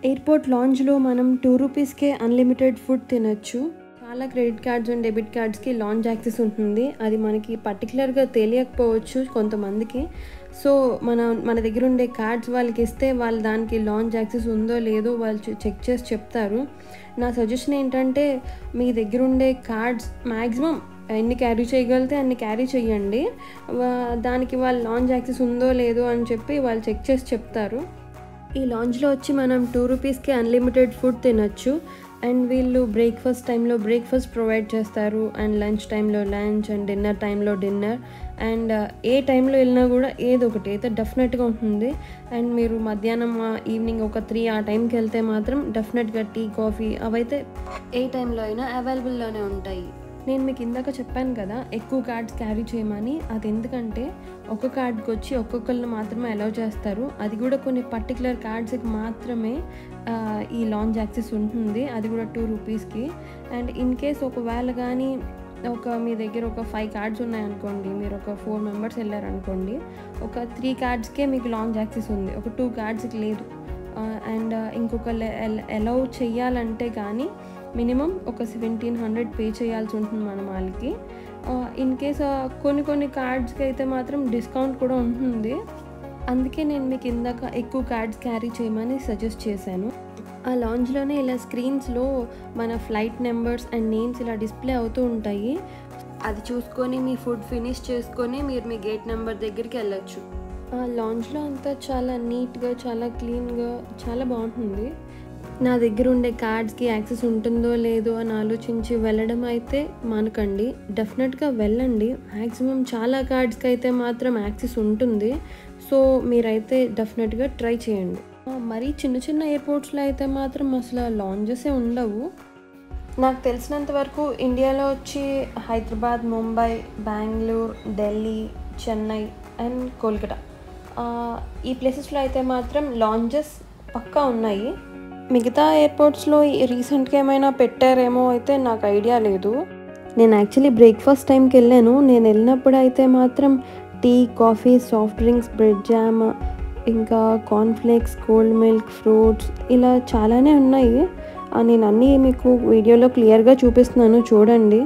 Airport లాంజ్లో మనం two రూపీస్కే unlimited food తినొచ్చు చాలా క్రెడిట్ కార్డ్స్ అండ్ డెబిట్ కార్డ్స్కి లాంచ్ యాక్సెస్ ఉంటుంది అది మనకి పర్టికులర్గా తెలియకపోవచ్చు కొంతమందికి సో మన మన దగ్గర ఉండే కార్డ్స్ వాళ్ళకి ఇస్తే వాళ్ళు దానికి లాంచ్ యాక్సెస్ ఉందో లేదో వాళ్ళు చె- చెక్ చేసి చెప్తారు నా సజెషన్ ఏంటంటే మీ దగ్గర ఉండే కార్డ్స్ మ్యాక్సిమం ఎన్ని క్యారీ చేయగలిగితే అన్ని క్యారీ చేయండి వా- దానికి వాళ్ళు లాంచ్ యాక్సెస్ ఉందో లేదో అని చెప్పి వాళ్ళు చెక్ చేసి చెప్తారు ఈ లాంచ్లో వచ్చి మనం టూ రూపీస్కి అన్లిమిటెడ్ ఫుడ్ తినొచ్చు అండ్ వీళ్ళు బ్రేక్ఫాస్ట్ టైంలో బ్రేక్ఫాస్ట్ ప్రొవైడ్ చేస్తారు అండ్ లంచ్ టైంలో లంచ్ అండ్ డిన్నర్ టైంలో డిన్నర్ అండ్ ఏ టైంలో వెళ్ళినా కూడా ఏదో ఒకటి అయితే డెఫినెట్గా ఉంటుంది అండ్ మీరు మధ్యాహ్నం ఈవినింగ్ ఒక త్రీ ఆ టైంకి వెళ్తే మాత్రం డెఫినెట్గా టీ కాఫీ అవైతే ఏ టైంలో అయినా అవైలబుల్లోనే ఉంటాయి నేను మీకు ఇందాక చెప్పాను కదా ఎక్కువ కార్డ్స్ క్యారీ చేయమని అది ఎందుకంటే ఒక కార్డ్కి వచ్చి ఒక్కొక్కరిని మాత్రమే అలౌ చేస్తారు అది కూడా కొన్ని పర్టికులర్ కార్డ్స్కి మాత్రమే ఆ, ఈ లాంచ్ యాక్సెస్ ఉంటుంది అది కూడా టూ రూపీస్కి అండ్ ఇన్ కేస్ ఒకవేళ కానీ ఒక మీ దగ్గర ఒక ఫైవ్ కార్డ్స్ ఉన్నాయనుకోండి మీరు ఒక ఫోర్ మెంబర్స్ వెళ్ళారనుకోండి ఒక త్రీ కార్డ్స్కే మీకు లాంచ్ యాక్సెస్ ఉంది ఒక టూ కార్డ్స్కి లేదు అండ్ ఇంకొక అలౌ చెయ్యాలంటే కానీ మినిమం ఒక సెవెంటీన్ హండ్రెడ్ పే చేయాల్సి ఉంటుంది మన వాళ్ళకి ఇన్ కేస్ కొన్ని కొన్ని కార్డ్స్కి అయితే మాత్రం డిస్కౌంట్ కూడా ఉంటుంది అందుకే నేను మీకు ఇందాక ఎక్కువ కార్డ్స్ క్యారీ చేయమని సజెస్ట్ చేశాను ఆ లాంజ్లోనే ఇలా స్క్రీన్స్లో మన ఫ్లైట్ నెంబర్స్ అండ్ నేమ్స్ ఇలా డిస్ప్లే అవుతూ ఉంటాయి అది చూసుకొని మీ ఫుడ్ ఫినిష్ చేసుకొని మీరు మీ గేట్ నెంబర్ దగ్గరికి వెళ్ళొచ్చు ఆ లాంజ్లో అంతా చాలా నీట్గా చాలా క్లీన్గా చాలా బాగుంటుంది నా దగ్గర ఉండే కార్డ్స్కి యాక్సెస్ ఉంటుందో లేదో అని ఆలోచించి వెళ్ళడం అయితే మానకండి డెఫినెట్గా వెళ్ళండి మ్యాక్సిమం చాలా కార్డ్స్కి అయితే మాత్రం యాక్సెస్ ఉంటుంది సో మీరైతే డెఫినెట్గా ట్రై చేయండి ఆ, మరీ చిన్న చిన్న ఎయిర్పోర్ట్స్లో అయితే మాత్రం అసలు లాంజెసే ఉండవు నాకు తెలిసినంత వరకు ఇండియాలో వచ్చి హైదరాబాద్ ముంబై బెంగళూరు ఢిల్లీ చెన్నై అండ్ కోల్కతా ఆ, ఈ ప్లేసెస్లో అయితే మాత్రం లాంజెస్ పక్కా ఉన్నాయి మిగతా ఎయిర్పోర్ట్స్లో రీసెంట్గా ఏమైనా పెట్టారేమో అయితే నాకు ఐడియా లేదు నేను యాక్చువల్లీ బ్రేక్ఫాస్ట్ టైంకి వెళ్ళాను నేను వెళ్ళినప్పుడు అయితే మాత్రం tea coffee soft drinks bread jam ఇంకా కార్న్ఫ్లేక్స్ కోల్డ్ మిల్క్ ఫ్రూట్స్ ఇలా చాలానే ఉన్నాయి ఆ, నేను అన్నీ మీకు వీడియోలో క్లియర్గా చూపిస్తున్నాను చూడండి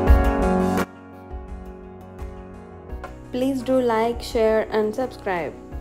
Please do like, share, and subscribe.